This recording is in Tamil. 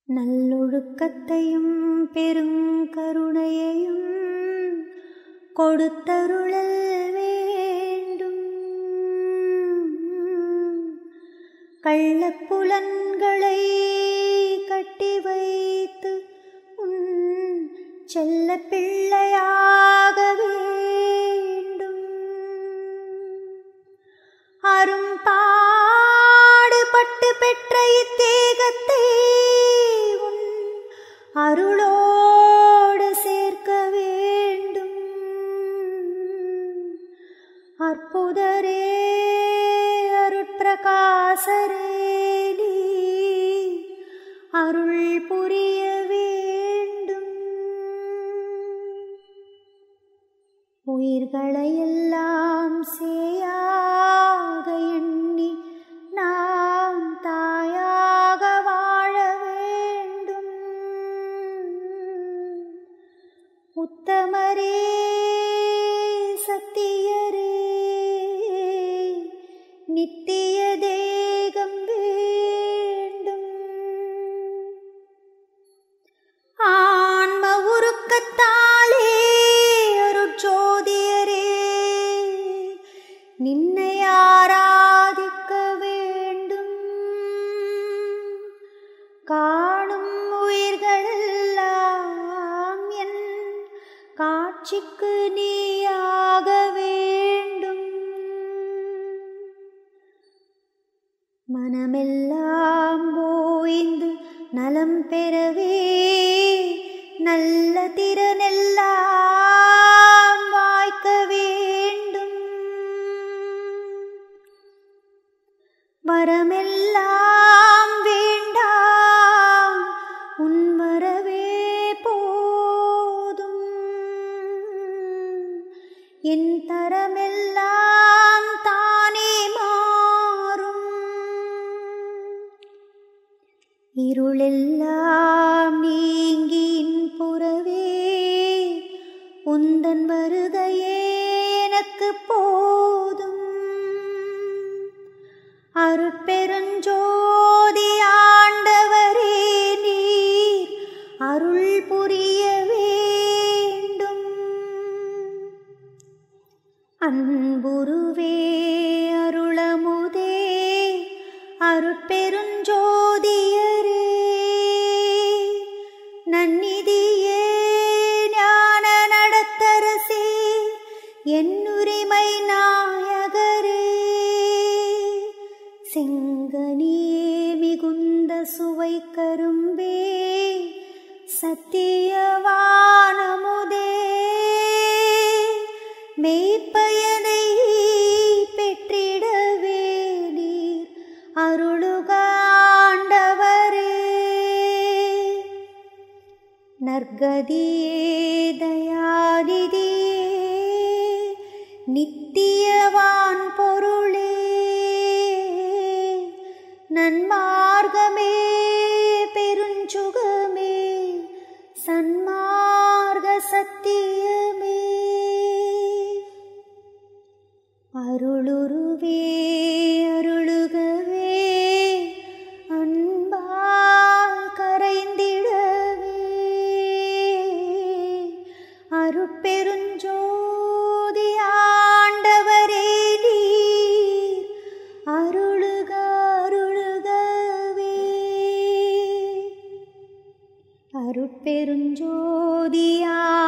நல்லொழுக்கத்தையும் பெருங்கருணையையும் கொடுத்தருளல் வேண்டும் கள்ளப்புலன்களை கட்டி வைத்து உன் செல்ல பிள்ளையாக வேண்டும் அரும்பாடுபட்டு பெற்ற இத்தேகத்தை உன் அருளோடு சேர்க்க வேண்டும் அற்புதரே அருட்பிரகாசரே நீ அருள் புரிய வேண்டும் உயிர்களையெல்லாம் சேயாக எண்ணி நாம் தாயாக வாழ வேண்டும் உத்தமரே சத்தியரே நித்திய தேகம் வேண்டும் ஆன்ம உருக்கத்தாலே அருட்சோதியரே நின்னை ஆராதிக்க வேண்டும் காணும் உயிர்களெல்லாம் என் காட்சிக்கு நீயாக வேண்டும் மனமெல்லாம் ஓய்ந்து நலம் பெறவே நல்ல திறனெல்லாம் வாய்க்க வேண்டும் வரமெல்லாம் வேண்டாம் உன் வரவே போதும் என் தரமெல்லாம் தானே மாறும் இருளெல்லாம் நீங்கின் புறவே உந்தன் வருகையே எனக்கு போதும் அருட்பெருஞ்சோதி ஆண்டவரே நீர் அருள் புரிய வேண்டும் அன்புருவே அருளமுதே அருட்பெருஞ்சோதியரே நன்னிதியே ஞான நடத்தரசே என்னுரிமை நாயகரே செங்கனியே மிகுந்த சுவை கரும்பே சத்தியவானமுதே மெய்ப்பயனை பெற்றிடவே நீர் அருளுகாண்டவரே நற்கதியே தயாநிதியே நித்தியவான் பொருளே நன்மார்க்கமே பெருஞ்சுகமே சன்மார்க்க சத்தியமே அருளுருவே அருளுகவே அன்பால் கரைந்திடவே அருட்பெருஞ்சோதி ஆண்டவரே நீர் அருளுக அருளுகவே அருட்பெருஞ்சோதி